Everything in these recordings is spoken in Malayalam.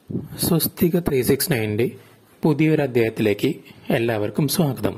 സ്വസ്തിക ത്രീ സിക്സ് നയൻ്റെ പുതിയൊരു അധ്യായത്തിലേക്ക് എല്ലാവർക്കും സ്വാഗതം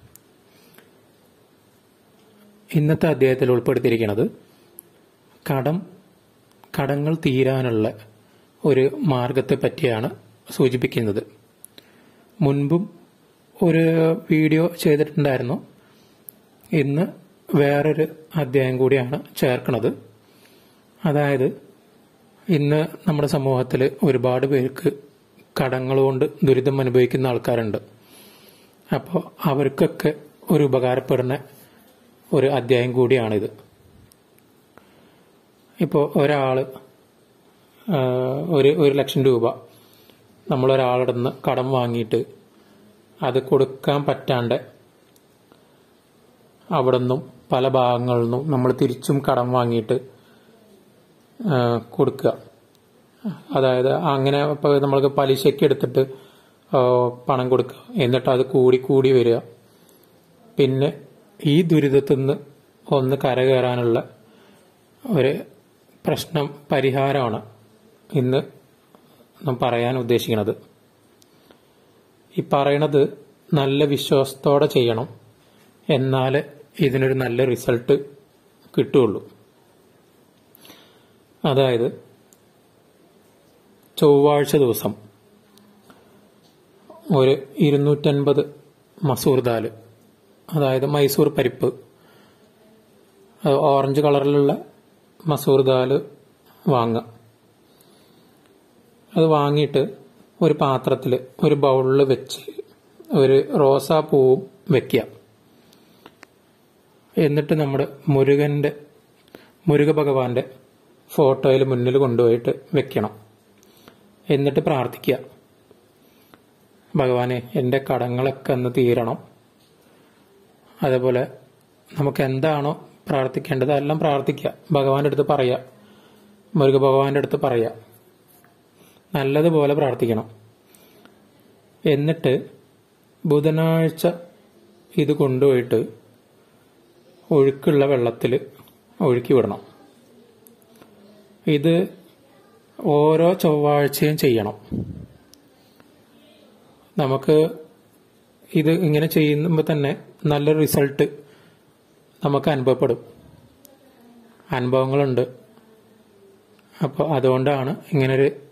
ഇന്നത്തെ അധ്യായത്തിൽ ഉൾപ്പെടുത്തിയിരിക്കുന്നത് കടം കടങ്ങൾ തീരാനുള്ള ഒരു മാർഗത്തെ പറ്റിയാണ് സൂചിപ്പിക്കുന്നത് മുൻപും ഒരു വീഡിയോ ചെയ്തിട്ടുണ്ടായിരുന്നു ഇന്ന് വേറൊരു അധ്യായം കൂടിയാണ് ചേർക്കുന്നത് അതായത് ഇന്ന് നമ്മുടെ സമൂഹത്തിൽ ഒരുപാട് പേർക്ക് കടങ്ങൾ കൊണ്ട് ദുരിതം അനുഭവിക്കുന്ന ആൾക്കാരുണ്ട് അപ്പോൾ അവർക്കൊക്കെ ഒരു ഉപകാരപ്പെടുന്ന ഒരു അധ്യായം കൂടിയാണിത് ഇപ്പോൾ ഒരാൾ ഒരു ഒരു ലക്ഷം രൂപ നമ്മൾ ഒരാളുടെ നിന്ന് കടം വാങ്ങിയിട്ട് അത് കൊടുക്കാൻ പറ്റാണ്ട് അവിടെ നിന്നും പല ഭാഗങ്ങളിൽ നിന്നും നമ്മൾ തിരിച്ചും കടം വാങ്ങിയിട്ട് ആ, കൊടുക്കുക അതായത് അങ്ങനെ ഇപ്പോൾ നമ്മൾക്ക് പലിശയ്ക്ക് എടുത്തിട്ട് ആ, പണം കൊടുക്കുക എന്നിട്ട് അത് കൂടി കൂടി വരിക പിന്നെ ഈ ദുരിതത്തിൽ നിന്ന് ഒന്ന് കരകയറാനുള്ള ഒരു പ്രശ്നം പരിഹാരമാണ് ഇന്ന് നാം പറയാൻ ഉദ്ദേശിക്കുന്നത് ഈ പറയണത് നല്ല വിശ്വാസത്തോടെ ചെയ്യണം എന്നാലേ ഇതിനൊരു നല്ല റിസൾട്ട് കിട്ടുള്ളൂ അതായത് ചൊവ്വാഴ്ച ദിവസം ഒരു ഇരുന്നൂറ്റൻപത് മസൂർ ദാല് അതായത് മൈസൂർ പരിപ്പ് അത് ഓറഞ്ച് കളറിലുള്ള മസൂർ ദാല് വാങ്ങുക അത് വാങ്ങിയിട്ട് ഒരു പാത്രത്തിൽ ഒരു ബൗളിൽ വെച്ച് ഒരു റോസാപ്പൂവും വെക്കുക എന്നിട്ട് നമ്മുടെ മുരുകന്റെ മുരുക ഭഗവാന്റെ ഫോട്ടോയിൽ മുന്നിൽ കൊണ്ടുപോയിട്ട് വെക്കണം എന്നിട്ട് പ്രാർത്ഥിക്കുക ഭഗവാനെ എൻ്റെ കടങ്ങളൊക്കെ ഒന്ന് തീരണം അതേപോലെ നമുക്ക് എന്താണോ പ്രാർത്ഥിക്കേണ്ടത് അതെല്ലാം പ്രാർത്ഥിക്കുക ഭഗവാന്റെ അടുത്ത് പറയുക മുരുക ഭഗവാന്റെ അടുത്ത് പറയുക നല്ലതുപോലെ പ്രാർത്ഥിക്കണം എന്നിട്ട് ബുധനാഴ്ച ഇത് കൊണ്ടുപോയിട്ട് ഒഴുക്കുള്ള വെള്ളത്തിൽ ഒഴുക്കി വിടണം ഇത് ഓരോ ചൊവ്വാഴ്ചയും ചെയ്യണം നമുക്ക് ഇത് ഇങ്ങനെ ചെയ്യുമ്പോൾ തന്നെ നല്ലൊരു റിസൾട്ട് നമുക്ക് അനുഭവപ്പെടും അനുഭവങ്ങളുണ്ട് അപ്പോൾ അതുകൊണ്ടാണ് ഇങ്ങനൊരു